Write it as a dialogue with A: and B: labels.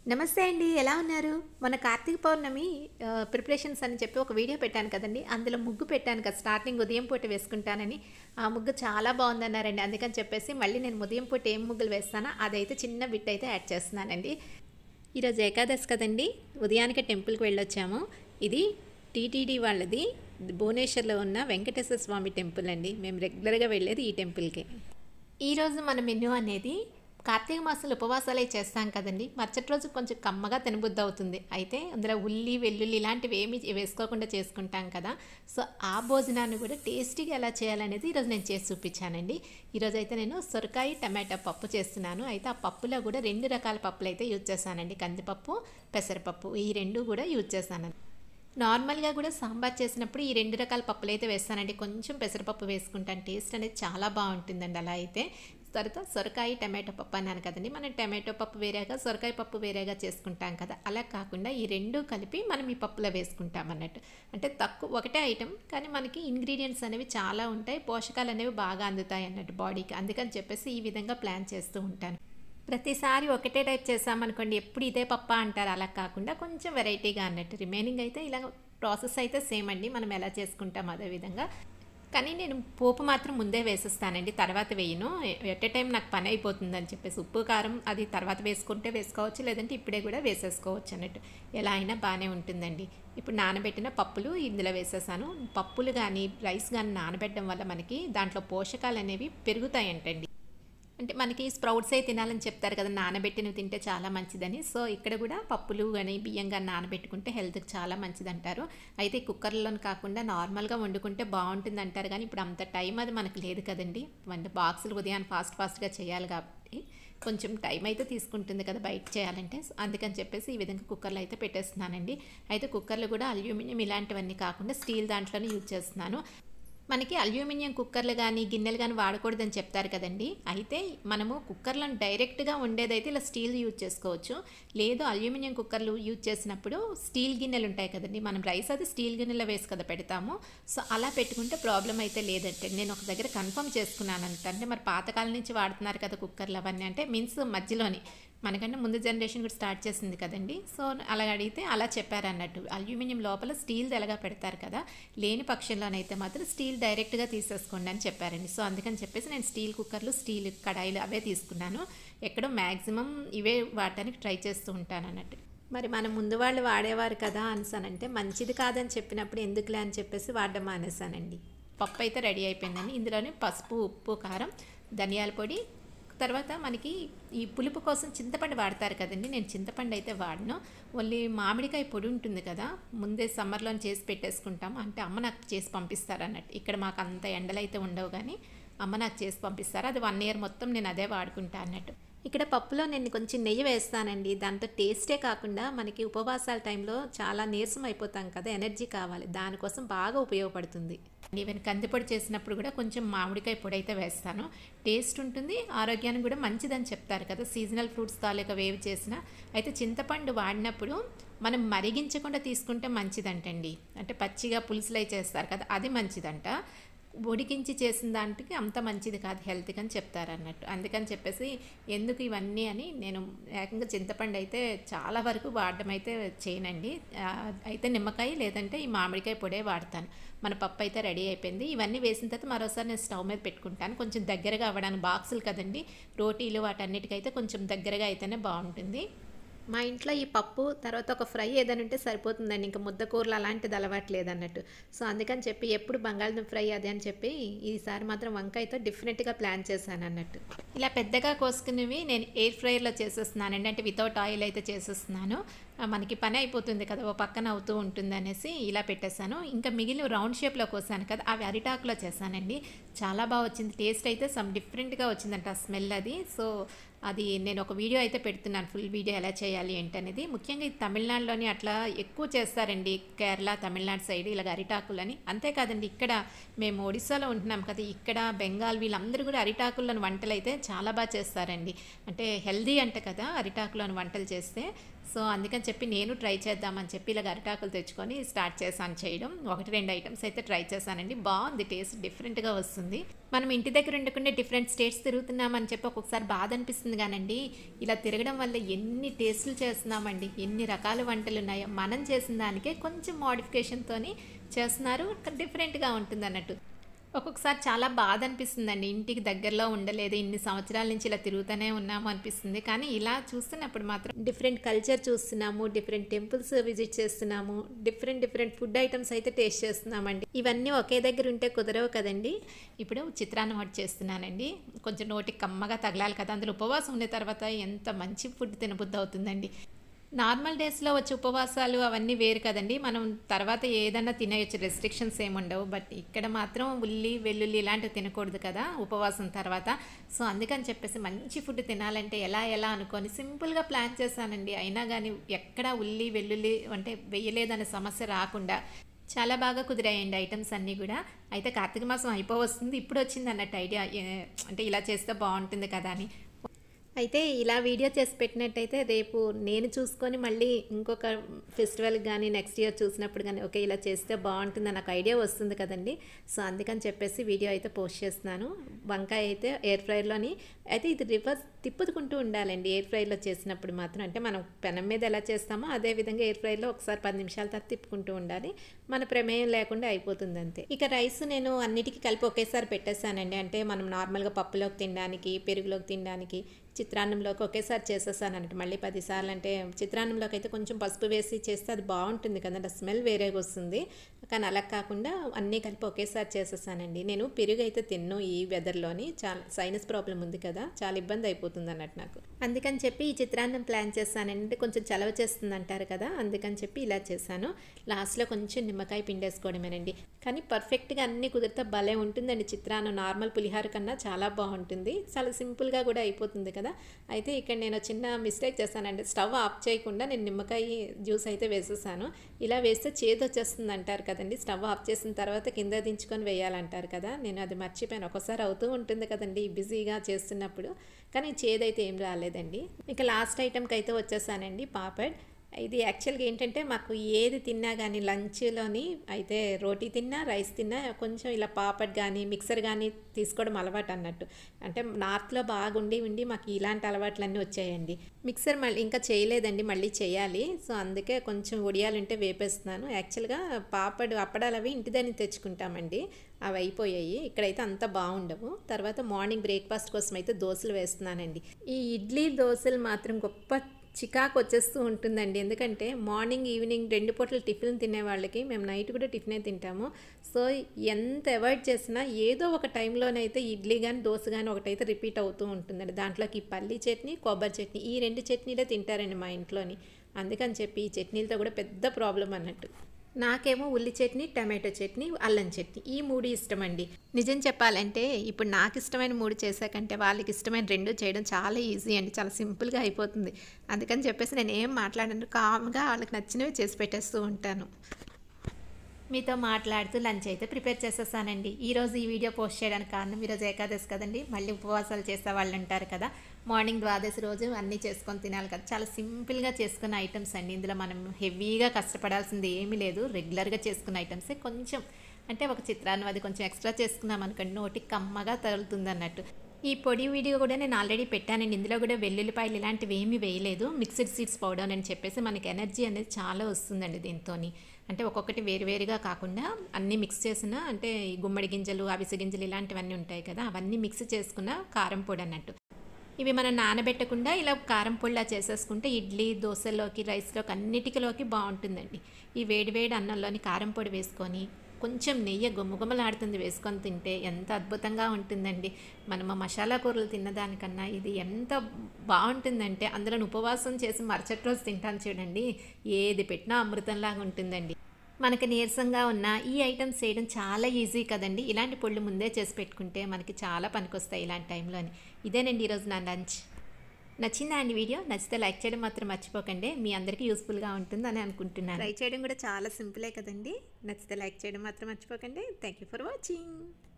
A: నమస్తే అండి ఎలా ఉన్నారు మన కార్తీక పౌర్ణమి ఆ, ప్రిపరేషన్స్ అని చెప్పి ఒక వీడియో పెట్టాను కదండి అందులో ముగ్గు పెట్టాను కదా స్టార్టింగ్ ఉదయం పూట వేసుకుంటానని ఆ ముగ్గు చాలా బాగుందన్నారండి అందుకని చెప్పేసి మళ్ళీ నేను ఉదయం పూట ఏం ముగ్గులు వేస్తానో అదైతే చిన్న బిట్ అయితే యాడ్ చేస్తున్నానండి ఈరోజు ఏకాదశి కదండి ఉదయానికి టెంపుల్కి వెళ్ళొచ్చాము ఇది టీటీడీ వాళ్ళది భువనేశ్వర్లో ఉన్న వెంకటేశ్వర స్వామి టెంపుల్ అండి మేము రెగ్యులర్గా వెళ్ళేది ఈ టెంపుల్కి ఈరోజు మన మెన్యూ అనేది కార్తీక మాసంలో ఉపవాసాలే చేస్తాం కదండి మరుసటి రోజు కొంచెం కమ్మగా తినబుద్ధి అవుతుంది అయితే అందులో ఉల్లి వెల్లుల్లి ఇలాంటివి ఏమి వేసుకోకుండా చేసుకుంటాం కదా సో ఆ భోజనాన్ని కూడా టేస్టీగా ఎలా చేయాలనేది ఈరోజు నేను చేసి చూపించానండి ఈరోజు అయితే నేను సొరకాయ టమాటా పప్పు చేస్తున్నాను అయితే ఆ పప్పులో కూడా రెండు రకాల పప్పులు అయితే యూజ్ చేశానండి కందిపప్పు పెసరపప్పు ఈ రెండు కూడా యూజ్ చేశాను నార్మల్గా కూడా సాంబార్ చేసినప్పుడు ఈ రెండు రకాల పప్పులు అయితే వేస్తానండి కొంచెం పెసరపప్పు వేసుకుంటాను టేస్ట్ అనేది చాలా బాగుంటుందండి అలా అయితే తర్వాత సొరకాయ టమాటో పప్పు అన్నాను కదండి మనం టమాటో పప్పు వేరేగా సొరకాయ పప్పు వేరేగా చేసుకుంటాం కదా అలా కాకుండా ఈ రెండు కలిపి మనం ఈ పప్పులో వేసుకుంటాం అన్నట్టు అంటే తక్కువ ఒకటే ఐటెం కానీ మనకి ఇంగ్రీడియంట్స్ అనేవి చాలా ఉంటాయి పోషకాలు అనేవి బాగా అందుతాయి అన్నట్టు బాడీకి అందుకని చెప్పేసి ఈ విధంగా ప్లాన్ చేస్తూ ఉంటాను ప్రతిసారి ఒకటే టైప్ చేసామనుకోండి ఎప్పుడు ఇదే పప్ప అంటారు అలా కాకుండా కొంచెం వెరైటీగా అన్నట్టు రిమైనింగ్ అయితే ఇలా ప్రాసెస్ అయితే సేమ్ అండి మనం ఎలా చేసుకుంటాం అదే విధంగా కానీ నేను పోపు మాత్రం ముందే వేసేస్తానండి తర్వాత వేయను ఎట్ ఏ టైం నాకు పని అయిపోతుందని చెప్పేసి ఉప్పు కారం అది తర్వాత వేసుకుంటే వేసుకోవచ్చు లేదంటే ఇప్పుడే కూడా వేసేసుకోవచ్చు అన్నట్టు ఎలా అయినా బాగానే ఉంటుందండి ఇప్పుడు నానబెట్టిన పప్పులు ఇందులో వేసేసాను పప్పులు కానీ రైస్ కానీ నానబెట్టడం వల్ల మనకి దాంట్లో పోషకాలు అనేవి పెరుగుతాయంటండి అంటే మనకి స్ప్రౌట్స్ అయి తినాలని చెప్తారు కదా నానబెట్టినవి తింటే చాలా మంచిదని సో ఇక్కడ కూడా పప్పులు కానీ బియ్యం కానీ నానబెట్టుకుంటే హెల్త్కి చాలా మంచిది అంటారు అయితే కుక్కర్లో కాకుండా నార్మల్గా వండుకుంటే బాగుంటుంది అంటారు కానీ ఇప్పుడు అంత టైం అది మనకు లేదు కదండి అంటే బాక్సులు ఉదయాన్ని ఫాస్ట్ ఫాస్ట్గా చేయాలి కాబట్టి కొంచెం టైం అయితే తీసుకుంటుంది కదా బయట చేయాలంటే సో అందుకని చెప్పేసి ఈ విధంగా కుక్కర్లో అయితే పెట్టేస్తున్నానండి అయితే కుక్కర్లు కూడా అల్యూమినియం ఇలాంటివన్నీ కాకుండా స్టీల్ దాంట్లోనే యూజ్ చేస్తున్నాను మనకి అల్యూమినియం కుక్కర్లు కానీ గిన్నెలు కానీ వాడకూడదని చెప్తారు కదండి అయితే మనము కుక్కర్లను డైరెక్ట్గా ఉండేదైతే ఇలా స్టీల్ యూజ్ చేసుకోవచ్చు లేదు అల్యూమినియం కుక్కర్లు యూజ్ చేసినప్పుడు స్టీల్ గిన్నెలు ఉంటాయి కదండి మనం రైస్ అది స్టీల్ గిన్నెలో వేసి కదా పెడతాము సో అలా పెట్టుకుంటే ప్రాబ్లం అయితే లేదంటే నేను ఒక దగ్గర కన్ఫర్మ్ చేసుకున్నాను అంట అంటే మరి పాతకాలం నుంచి వాడుతున్నారు కదా కుక్కర్లు అవన్నీ అంటే మీన్స్ మధ్యలోని మనకంటే ముందు జనరేషన్ కూడా స్టార్ట్ చేసింది కదండి సో అలా అడిగితే అలా చెప్పారు అన్నట్టు అల్యూమినియం లోపల స్టీల్ ఎలాగా పెడతారు కదా లేని పక్షంలోనైతే మాత్రం స్టీల్ డైరెక్ట్గా తీసేసుకోండి అని చెప్పారండి సో అందుకని చెప్పేసి నేను స్టీల్ కుక్కర్లు స్టీల్ కడాయిలు అవే తీసుకున్నాను ఎక్కడో మ్యాక్సిమం ఇవే వాడటానికి ట్రై చేస్తూ ఉంటాను అన్నట్టు మరి మన ముందు వాళ్ళు వాడేవారు కదా అనిసానంటే మంచిది కాదని చెప్పినప్పుడు ఎందుకులే అని చెప్పేసి వాడడం మానేసానండి పప్పు అయితే రెడీ అయిపోయిందని ఇందులోనే పసుపు ఉప్పు కారం ధనియాల పొడి తర్వాత మనకి ఈ పులుపు కోసం చింతపండు వాడతారు కదండి నేను చింతపండు అయితే వాడను ఓన్లీ మామిడికాయ పొడి ఉంటుంది కదా ముందే సమ్మర్లో చేసి పెట్టేసుకుంటాం అంటే అమ్మ నాకు చేసి పంపిస్తారు అన్నట్టు ఇక్కడ మాకు అంత ఎండలు అయితే ఉండవు కానీ అమ్మ నాకు చేసి పంపిస్తారు అది వన్ ఇయర్ మొత్తం నేను అదే వాడుకుంటా అన్నట్టు ఇక్కడ పప్పులో నేను కొంచెం నెయ్యి వేస్తానండి దాంతో టేస్టే కాకుండా మనకి ఉపవాసాల టైంలో చాలా నీరసం అయిపోతాం కదా ఎనర్జీ కావాలి దానికోసం బాగా ఉపయోగపడుతుంది ఈవెన్ కందిపొడి చేసినప్పుడు కూడా కొంచెం మామిడికాయ పొడి అయితే వేస్తాను టేస్ట్ ఉంటుంది ఆరోగ్యానికి కూడా మంచిదని చెప్తారు కదా సీజనల్ ఫ్రూట్స్ తాలూకా వేవి చేసిన అయితే చింతపండు వాడినప్పుడు మనం మరిగించకుండా తీసుకుంటే మంచిదంటండి అంటే పచ్చిగా పులుసులై చేస్తారు కదా అది మంచిదంట ఉడికించి చేసిన దాంట్కి అంత మంచిది కాదు హెల్త్కి అని చెప్తారు అన్నట్టు అందుకని చెప్పేసి ఎందుకు ఇవన్నీ అని నేను ఏకంగా చింతపండు అయితే చాలా వరకు వాడడం అయితే చేయనండి ఆ, అయితే నిమ్మకాయ లేదంటే ఈ మామిడికాయ పొడే వాడతాను మన పప్పు అయితే రెడీ అయిపోయింది ఇవన్నీ వేసిన తర్వాత మరోసారి నేను స్టవ్ మీద పెట్టుకుంటాను కొంచెం దగ్గరగా అవ్వడానికి బాక్సులు కదండి రోటీలు వాటన్నిటికైతే కొంచెం దగ్గరగా అయితేనే బాగుంటుంది మా ఇంట్లో ఈ పప్పు తర్వాత ఒక ఫ్రై ఏదైనా ఉంటే సరిపోతుందండి ఇంకా ముద్ద కూరలు అలాంటిది అలవాటు లేదన్నట్టు సో అందుకని చెప్పి ఎప్పుడు బంగాళదుంప ఫ్రై అది అని చెప్పి ఈసారి మాత్రం వంకాయతో డిఫరెంట్గా ప్లాన్ చేశాను అన్నట్టు ఇలా పెద్దగా కోసుకునేవి నేను ఎయిర్ ఫ్రైయర్లో చేసేస్తున్నానండి అంటే వితౌట్ ఆయిల్ అయితే చేసేస్తున్నాను ఆ, మనకి పని అయిపోతుంది కదా ఓ పక్కన అవుతూ ఉంటుంది అనేసి ఇలా పెట్టేశాను ఇంకా మిగిలిన రౌండ్ షేప్లో కోసాను కదా అవి అరిటాకులో చేశానండి చాలా బాగా వచ్చింది టేస్ట్ అయితే సమ్ డిఫరెంట్గా వచ్చిందంట ఆ స్మెల్ అది సో అది నేను ఒక వీడియో అయితే పెడుతున్నాను ఫుల్ వీడియో ఎలా చేయాలి ఏంటనేది ముఖ్యంగా ఇది తమిళనాడులోని అట్లా ఎక్కువ చేస్తారండి కేరళ తమిళనాడు సైడ్ ఇలాగ అరిటాకులని అంతేకాదండి ఇక్కడ మేము ఒడిస్సాలో ఉంటున్నాం కదా ఇక్కడ బెంగాల్ వీళ్ళందరూ కూడా అరిటాకులను వంటలు అయితే చాలా బాగా చేస్తారండి అంటే హెల్దీ అంట కదా అరిటాకులను వంటలు చేస్తే సో అందుకని చెప్పి నేను ట్రై చేద్దామని చెప్పి ఇలా గరిటాకులు తెచ్చుకొని స్టార్ట్ చేశాను చేయడం ఒకటి రెండు ఐటమ్స్ అయితే ట్రై చేశానండి బాగుంది టేస్ట్ డిఫరెంట్గా వస్తుంది మనం ఇంటి దగ్గర ఉండకుండా డిఫరెంట్ స్టేట్స్ తిరుగుతున్నామని చెప్పి ఒక్కొక్కసారి బాధ అనిపిస్తుంది కానండి ఇలా తిరగడం వల్ల ఎన్ని టేస్టులు చేస్తున్నామండి ఎన్ని రకాల వంటలు ఉన్నాయో మనం చేసిన దానికే కొంచెం మోడిఫికేషన్తోని చేస్తున్నారు డిఫరెంట్గా ఉంటుంది అన్నట్టు ఒక్కొక్కసారి చాలా బాధ అనిపిస్తుందండి ఇంటికి దగ్గరలో ఉండలేదు ఇన్ని సంవత్సరాల నుంచి ఇలా తిరుగుతూనే ఉన్నాము అనిపిస్తుంది కానీ ఇలా చూస్తున్నప్పుడు మాత్రం డిఫరెంట్ కల్చర్ చూస్తున్నాము డిఫరెంట్ టెంపుల్స్ విజిట్ చేస్తున్నాము డిఫరెంట్ డిఫరెంట్ ఫుడ్ ఐటమ్స్ అయితే టేస్ట్ చేస్తున్నామండి ఇవన్నీ ఒకే దగ్గర ఉంటే కుదరవు కదండి ఇప్పుడు చిత్రాన్నం ఒకటి చేస్తున్నానండి కొంచెం నోటికి కమ్మగా తగలాలి కదా అందులో ఉపవాసం ఉన్న తర్వాత ఎంత మంచి ఫుడ్ తినబుద్ధి అవుతుందండి నార్మల్ డేస్లో వచ్చే ఉపవాసాలు అవన్నీ వేరు కదండి మనం తర్వాత ఏదన్నా తినేయచ్చు రెస్ట్రిక్షన్స్ ఏమి ఉండవు బట్ ఇక్కడ మాత్రం ఉల్లి వెల్లుల్లి ఇలాంటివి తినకూడదు కదా ఉపవాసం తర్వాత సో అందుకని చెప్పేసి మంచి ఫుడ్ తినాలంటే ఎలా ఎలా అనుకొని సింపుల్గా ప్లాన్ చేశానండి అయినా కానీ ఎక్కడ ఉల్లి వెల్లుల్లి అంటే వేయలేదనే సమస్య రాకుండా చాలా బాగా కుదిరాయండి ఐటమ్స్ అన్నీ కూడా అయితే కార్తీక మాసం అయిపోవస్తుంది ఇప్పుడు వచ్చింది అన్నట్టు ఐడియా ఏ- అంటే ఇలా చేస్తే బాగుంటుంది కదా అని అయితే ఇలా వీడియో చేసి పెట్టినట్టయితే రేపు నేను చూసుకొని మళ్ళీ ఇంకొక ఫెస్టివల్ కానీ నెక్స్ట్ ఇయర్ చూసినప్పుడు కానీ ఓకే ఇలా చేస్తే బాగుంటుంది నాకు ఐడియా వస్తుంది కదండి సో అందుకని చెప్పేసి వీడియో అయితే పోస్ట్ చేస్తున్నాను వంకాయ అయితే ఎయిర్ ఫ్రైర్లోని అయితే ఇది రివర్స్ తిప్పుకుంటూ ఉండాలండి ఎయిర్ ఫ్రైలో చేసినప్పుడు మాత్రం అంటే మనం పెనం మీద ఎలా చేస్తామో అదే విధంగా ఎయిర్ ఫ్రైలో ఒకసారి పది నిమిషాల తర్వాత తిప్పుకుంటూ ఉండాలి మన ప్రమేయం లేకుండా అయిపోతుంది అంతే ఇక రైస్ నేను అన్నిటికీ కలిపి ఒకేసారి పెట్టేశానండి అంటే మనం నార్మల్గా పప్పులోకి తినడానికి పెరుగులోకి తినడానికి చిత్రాన్నంలోకి ఒకేసారి చేసేసాను అన్నట్టు మళ్ళీ పదిసార్లు అంటే చిత్రాన్నంలోకి అయితే కొంచెం పసుపు వేసి చేస్తే అది బాగుంటుంది కదండి స్మెల్ వేరేగా వస్తుంది కానీ అలా కాకుండా అన్నీ కలిపి ఒకేసారి చేసేసానండి నేను పెరుగు అయితే తిన్ను ఈ వెదర్లోని చాలా సైనస్ ప్రాబ్లం ఉంది కదా చాలా ఇబ్బంది అయిపోతుంది అన్నట్టు నాకు అందుకని చెప్పి ఈ చిత్రాన్నం ప్లాన్ చేశానండి అంటే కొంచెం చలవ చేస్తుంది అంటారు కదా అందుకని చెప్పి ఇలా చేశాను లాస్ట్లో కొంచెం నిమ్మకాయ పిండేసుకోవడమేనండి కానీ పర్ఫెక్ట్గా అన్నీ కుదిరితే భలే ఉంటుందండి చిత్రాన్నం నార్మల్ పులిహార కన్నా చాలా బాగుంటుంది చాలా సింపుల్గా కూడా అయిపోతుంది కదా అయితే ఇక్కడ నేను చిన్న మిస్టేక్ చేశానండి స్టవ్ ఆఫ్ చేయకుండా నేను నిమ్మకాయ జ్యూస్ అయితే వేసేసాను ఇలా వేస్తే చేదు వచ్చేస్తుంది అంటారు కదండి స్టవ్ ఆఫ్ చేసిన తర్వాత కింద దించుకొని వేయాలంటారు కదా నేను అది మర్చిపోయాను ఒకసారి అవుతూ ఉంటుంది కదండి బిజీగా చేస్తున్నప్పుడు కానీ చేదైతే ఏం రాలేదండి ఇక లాస్ట్ ఐటెంకి అయితే వచ్చేసానండి పాపడ్ ఇది యాక్చువల్గా ఏంటంటే మాకు ఏది తిన్నా కానీ లంచ్లోని అయితే రోటీ తిన్నా రైస్ తిన్నా కొంచెం ఇలా పాపడ్ కానీ మిక్సర్ కానీ తీసుకోవడం అలవాటు అన్నట్టు అంటే నార్త్లో బాగుండి ఉండి మాకు ఇలాంటి అలవాట్లన్నీ వచ్చాయండి మిక్సర్ మళ్ళీ ఇంకా చేయలేదండి మళ్ళీ చేయాలి సో అందుకే కొంచెం ఉడియాలంటే వేపేస్తున్నాను యాక్చువల్గా పాపడ్ అప్పడాలు అవి ఇంటి దగ్గర తెచ్చుకుంటామండి అవి అయిపోయాయి ఇక్కడైతే అంత బాగుండవు తర్వాత మార్నింగ్ బ్రేక్ఫాస్ట్ కోసం అయితే దోశలు వేస్తున్నానండి ఈ ఇడ్లీ దోశలు మాత్రం గొప్ప చికాకు వచ్చేస్తూ ఉంటుందండి ఎందుకంటే మార్నింగ్ ఈవినింగ్ రెండు పూటలు టిఫిన్ తినే వాళ్ళకి మేము నైట్ కూడా టిఫినే తింటాము సో ఎంత అవాయిడ్ చేసినా ఏదో ఒక టైంలోనైతే ఇడ్లీ కానీ దోశ కానీ ఒకటైతే రిపీట్ అవుతూ ఉంటుందండి దాంట్లోకి పల్లి చట్నీ కొబ్బరి చట్నీ ఈ రెండు చట్నీలే తింటారండి మా ఇంట్లోని అందుకని చెప్పి ఈ చట్నీలతో కూడా పెద్ద ప్రాబ్లం అన్నట్టు నాకేమో ఉల్లి చట్నీ టమాటో చట్నీ అల్లం చట్నీ ఈ మూడు ఇష్టం అండి నిజం చెప్పాలంటే ఇప్పుడు నాకు ఇష్టమైన మూడు చేశాకంటే వాళ్ళకి ఇష్టమైన రెండు చేయడం చాలా ఈజీ అండి చాలా సింపుల్గా అయిపోతుంది అందుకని చెప్పేసి నేను ఏం మాట్లాడను కామ్గా వాళ్ళకి నచ్చినవి చేసి పెట్టేస్తూ ఉంటాను మీతో మాట్లాడుతూ లంచ్ అయితే ప్రిపేర్ చేసేసానండి ఈరోజు ఈ వీడియో పోస్ట్ చేయడానికి కారణం ఈరోజు ఏకాదశి కదండి మళ్ళీ ఉపవాసాలు చేసే వాళ్ళు ఉంటారు కదా మార్నింగ్ ద్వాదశి రోజు అన్నీ చేసుకొని తినాలి కదా చాలా సింపుల్గా చేసుకున్న ఐటమ్స్ అండి ఇందులో మనం హెవీగా కష్టపడాల్సింది ఏమీ లేదు రెగ్యులర్గా చేసుకున్న ఐటమ్సే కొంచెం అంటే ఒక చిత్రాన్ని అది కొంచెం ఎక్స్ట్రా చేసుకున్నాం అనుకోండి నోటికి కమ్మగా తగులుతుంది అన్నట్టు ఈ పొడి వీడియో కూడా నేను ఆల్రెడీ పెట్టానండి ఇందులో కూడా వెల్లుల్లిపాయలు ఇలాంటివి ఏమీ వేయలేదు మిక్స్డ్ సీడ్స్ పౌడర్ అని చెప్పేసి మనకి ఎనర్జీ అనేది చాలా వస్తుందండి దీంతోని అంటే ఒక్కొక్కటి వేరువేరుగా కాకుండా అన్నీ మిక్స్ చేసిన అంటే ఈ గుమ్మడి గింజలు అవిసె గింజలు ఇలాంటివన్నీ ఉంటాయి కదా అవన్నీ మిక్స్ చేసుకున్న కారం పొడి అన్నట్టు ఇవి మనం నానబెట్టకుండా ఇలా కారం పొడిలా చేసేసుకుంటే ఇడ్లీ దోశల్లోకి రైస్లోకి అన్నిటికిలోకి బాగుంటుందండి ఈ వేడివేడి అన్నంలోని కారం పొడి వేసుకొని కొంచెం నెయ్యి గుమ్మగుమ్మలాడుతుంది వేసుకొని తింటే ఎంత అద్భుతంగా ఉంటుందండి మనం ఆ మసాలా కూరలు తిన్నదానికన్నా ఇది ఎంత బాగుంటుందంటే అందులో ఉపవాసం చేసి మరుసటి రోజు తింటాను చూడండి ఏది పెట్టినా అమృతంలాగా ఉంటుందండి మనకి నీరసంగా ఉన్న ఈ ఐటమ్స్ చేయడం చాలా ఈజీ కదండి ఇలాంటి పొళ్ళు ముందే చేసి పెట్టుకుంటే మనకి చాలా పనికొస్తాయి ఇలాంటి టైంలోని ఇదేనండి ఈరోజు నా లంచ్ నచ్చిందా అండి వీడియో నచ్చితే లైక్ చేయడం మాత్రం మర్చిపోకండి మీ అందరికీ యూస్ఫుల్గా ఉంటుందని అనుకుంటున్నాను ట్రై చేయడం కూడా చాలా సింపులే కదండి నచ్చితే లైక్ చేయడం మాత్రం మర్చిపోకండి థ్యాంక్ యూ ఫర్ వాచింగ్